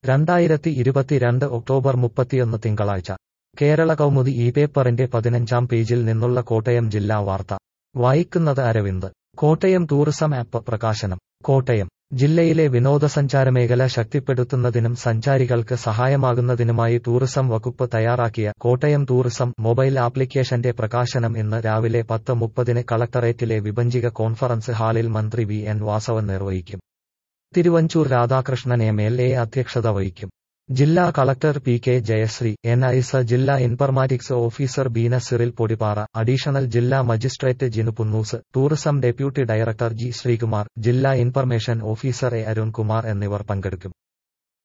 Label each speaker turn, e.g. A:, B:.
A: രണ്ടായിരത്തി ഇരുപത്തിരണ്ട് ഒക്ടോബർ മുപ്പത്തിയൊന്ന് തിങ്കളാഴ്ച കേരള കൗമുദി ഈ പേപ്പറിന്റെ പതിനഞ്ചാം പേജിൽ നിന്നുള്ള കോട്ടയം ജില്ലാ വാർത്ത വായിക്കുന്നത് അരവിന്ദ് കോട്ടയം ടൂറിസം ആപ്പ് പ്രകാശനം കോട്ടയം ജില്ലയിലെ വിനോദസഞ്ചാര മേഖല ശക്തിപ്പെടുത്തുന്നതിനും സഞ്ചാരികൾക്ക് സഹായമാകുന്നതിനുമായി ടൂറിസം വകുപ്പ് തയ്യാറാക്കിയ കോട്ടയം ടൂറിസം മൊബൈൽ ആപ്ലിക്കേഷന്റെ പ്രകാശനം ഇന്ന് രാവിലെ പത്ത് മുപ്പതിന് കളക്ടറേറ്റിലെ വിഭജിക കോൺഫറൻസ് ഹാളിൽ മന്ത്രി വി എൻ വാസവൻ നിർവഹിക്കും Thiruvanchoor Radhakrishnan M L A അധ്യക്ഷത വഹിക്കും ജില്ലാ collector P K Jayasree N I C ജില്ലാ informatics officer Beena Cyril Podippara additional ജില്ലാ magistrate Jinu Punnoose tourism deputy director G Sreekumar ജില്ലാ ഇൻഫർമേഷൻ ഓഫീസർ എ അരുൺകുമാർ എന്നിവർ പങ്കെടുക്കും